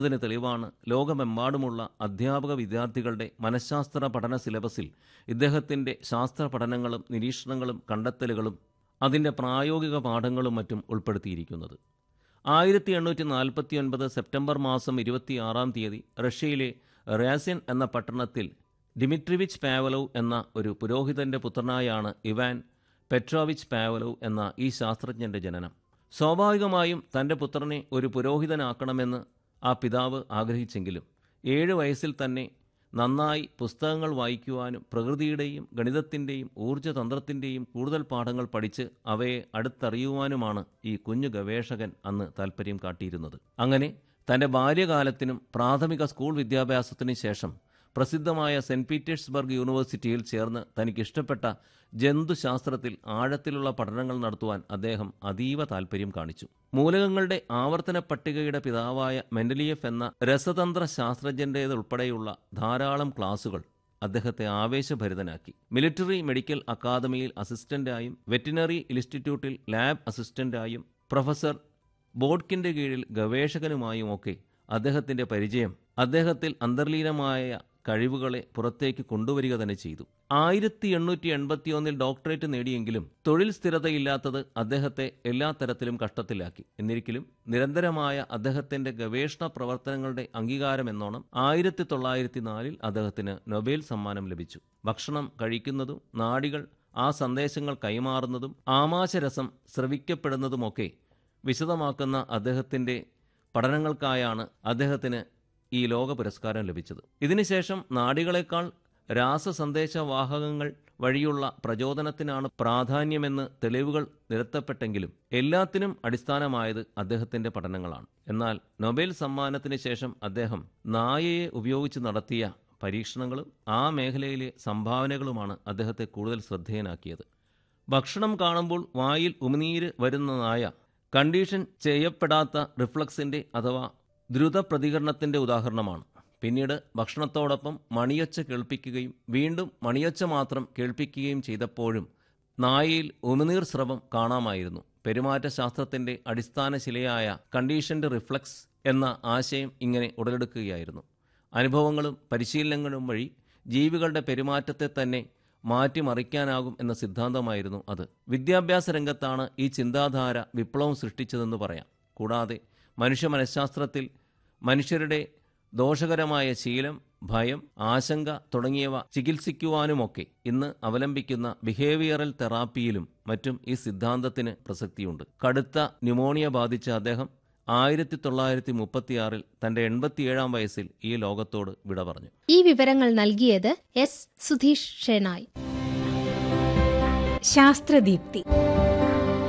ഇതിന് തെളിവാണ് ലോകമെമ്പാടുമുള്ള അധ്യാപക വിദ്യാർത്ഥികളുടെ മനഃശാസ്ത്ര പഠന സിലബസിൽ ഇദ്ദേഹത്തിൻ്റെ ശാസ്ത്ര പഠനങ്ങളും നിരീക്ഷണങ്ങളും കണ്ടെത്തലുകളും അതിൻ്റെ പ്രായോഗിക പാഠങ്ങളും മറ്റും ഉൾപ്പെടുത്തിയിരിക്കുന്നത് ആയിരത്തി എണ്ണൂറ്റി നാൽപ്പത്തി ഒൻപത് സെപ്റ്റംബർ മാസം ഇരുപത്തിയാറാം തീയതി റഷ്യയിലെ റാസ്യൻ എന്ന പട്ടണത്തിൽ ഡിമിട്രിവിച്ച് പാവലോവ് എന്ന ഒരു പുരോഹിതന്റെ പുത്രനായാണ് ഇവാൻ പെട്രോവിച്ച് പാവലോവ് എന്ന ഈ ശാസ്ത്രജ്ഞന്റെ ജനനം സ്വാഭാവികമായും തൻ്റെ പുത്രനെ ഒരു പുരോഹിതനാക്കണമെന്ന് ആ പിതാവ് ആഗ്രഹിച്ചെങ്കിലും ഏഴ് വയസ്സിൽ തന്നെ നന്നായി പുസ്തകങ്ങൾ വായിക്കുവാനും പ്രകൃതിയുടെയും ഗണിതത്തിൻ്റെയും ഊർജ്ജതന്ത്രത്തിൻ്റെയും കൂടുതൽ പാഠങ്ങൾ പഠിച്ച് അവയെ അടുത്തറിയുവാനുമാണ് ഈ കുഞ്ഞു ഗവേഷകൻ അന്ന് താൽപ്പര്യം കാട്ടിയിരുന്നത് അങ്ങനെ തൻ്റെ ബാല്യകാലത്തിനും പ്രാഥമിക സ്കൂൾ വിദ്യാഭ്യാസത്തിനും ശേഷം പ്രസിദ്ധമായ സെൻറ് പീറ്റേഴ്സ്ബർഗ് യൂണിവേഴ്സിറ്റിയിൽ ചേർന്ന് തനിക്കിഷ്ടപ്പെട്ട ജന്തുശാസ്ത്രത്തിൽ ആഴത്തിലുള്ള പഠനങ്ങൾ നടത്തുവാൻ അദ്ദേഹം അതീവ താൽപ്പര്യം കാണിച്ചു മൂലകങ്ങളുടെ ആവർത്തന പട്ടികയുടെ പിതാവായ മെൻഡലിയഫ് എന്ന രസതന്ത്ര ശാസ്ത്രജ്ഞൻ്റേതുൾപ്പെടെയുള്ള ധാരാളം ക്ലാസുകൾ അദ്ദേഹത്തെ ആവേശഭരിതനാക്കി മിലിറ്ററി മെഡിക്കൽ അക്കാദമിയിൽ അസിസ്റ്റന്റായും വെറ്റിനറി ഇൻസ്റ്റിറ്റ്യൂട്ടിൽ ലാബ് അസിസ്റ്റന്റായും പ്രൊഫസർ ബോഡ്കിന്റെ കീഴിൽ ഗവേഷകനുമായുമൊക്കെ അദ്ദേഹത്തിന്റെ പരിചയം അദ്ദേഹത്തിൽ അന്തർലീനമായ കഴിവുകളെ പുറത്തേക്ക് കൊണ്ടുവരിക തന്നെ ചെയ്തു ആയിരത്തി എണ്ണൂറ്റി എൺപത്തിയൊന്നിൽ ഡോക്ടറേറ്റ് നേടിയെങ്കിലും തൊഴിൽ സ്ഥിരതയില്ലാത്തത് അദ്ദേഹത്തെ എല്ലാ തരത്തിലും കഷ്ടത്തിലാക്കി എന്നിരിക്കലും നിരന്തരമായ അദ്ദേഹത്തിന്റെ ഗവേഷണ പ്രവർത്തനങ്ങളുടെ അംഗീകാരം എന്നോണം ആയിരത്തി തൊള്ളായിരത്തി നാലിൽ അദ്ദേഹത്തിന് നൊബേൽ സമ്മാനം ലഭിച്ചു ഭക്ഷണം കഴിക്കുന്നതും നാടികൾ ആ സന്ദേശങ്ങൾ കൈമാറുന്നതും ആമാശരസം സ്രവിക്കപ്പെടുന്നതുമൊക്കെ വിശദമാക്കുന്ന അദ്ദേഹത്തിന്റെ പഠനങ്ങൾക്കായാണ് അദ്ദേഹത്തിന് ഈ ലോക പുരസ്കാരം ലഭിച്ചത് ഇതിനുശേഷം നാടികളെക്കാൾ രാസസന്ദേശവാഹകങ്ങൾ വഴിയുള്ള പ്രചോദനത്തിനാണ് പ്രാധാന്യമെന്ന് തെളിവുകൾ നിരത്തപ്പെട്ടെങ്കിലും എല്ലാത്തിനും അടിസ്ഥാനമായത് അദ്ദേഹത്തിന്റെ പഠനങ്ങളാണ് എന്നാൽ നൊബേൽ സമ്മാനത്തിന് ശേഷം അദ്ദേഹം നായയെ ഉപയോഗിച്ച് നടത്തിയ പരീക്ഷണങ്ങളും ആ മേഖലയിലെ സംഭാവനകളുമാണ് അദ്ദേഹത്തെ കൂടുതൽ ശ്രദ്ധേയനാക്കിയത് ഭക്ഷണം കാണുമ്പോൾ വായിൽ ഉമിനീര് വരുന്ന നായ കണ്ടീഷൻ ചെയ്യപ്പെടാത്ത റിഫ്ലക്സിന്റെ അഥവാ ദ്രുത പ്രതികരണത്തിന്റെ ഉദാഹരണമാണ് പിന്നീട് ഭക്ഷണത്തോടൊപ്പം മണിയൊച്ച കേൾപ്പിക്കുകയും വീണ്ടും മണിയൊച്ച മാത്രം കേൾപ്പിക്കുകയും ചെയ്തപ്പോഴും നായയിൽ ഉമിനീർ സ്രവം കാണാമായിരുന്നു പെരുമാറ്റശാസ്ത്രത്തിന്റെ അടിസ്ഥാന ശിലയായ കണ്ടീഷൻഡ് റിഫ്ലക്സ് എന്ന ആശയം ഇങ്ങനെ ഉടലെടുക്കുകയായിരുന്നു അനുഭവങ്ങളും പരിശീലനങ്ങളും വഴി ജീവികളുടെ പെരുമാറ്റത്തെ തന്നെ മാറ്റിമറിക്കാനാകും എന്ന സിദ്ധാന്തമായിരുന്നു അത് വിദ്യാഭ്യാസ രംഗത്താണ് ഈ ചിന്താധാര വിപ്ലവം സൃഷ്ടിച്ചതെന്ന് പറയാം കൂടാതെ മനുഷ്യ മനഃശാസ്ത്രത്തിൽ മനുഷ്യരുടെ ദോഷകരമായ ശീലം ഭയം ആശങ്ക തുടങ്ങിയവ ചികിത്സിക്കുവാനുമൊക്കെ ഇന്ന് അവലംബിക്കുന്ന ബിഹേവിയറൽ തെറാപ്പിയിലും മറ്റും ഈ സിദ്ധാന്തത്തിന് പ്രസക്തിയുണ്ട് കടുത്ത ന്യൂമോണിയ ബാധിച്ച അദ്ദേഹം ആയിരത്തി തൊള്ളായിരത്തി മുപ്പത്തിയാറിൽ തന്റെ എൺപത്തിയേഴാം വയസ്സിൽ ഈ ലോകത്തോട് വിട പറഞ്ഞു ഈ വിവരങ്ങൾ നൽകിയത് എസ് സുധീഷ് ഷെനായ് ശാസ്ത്രദീപ്തി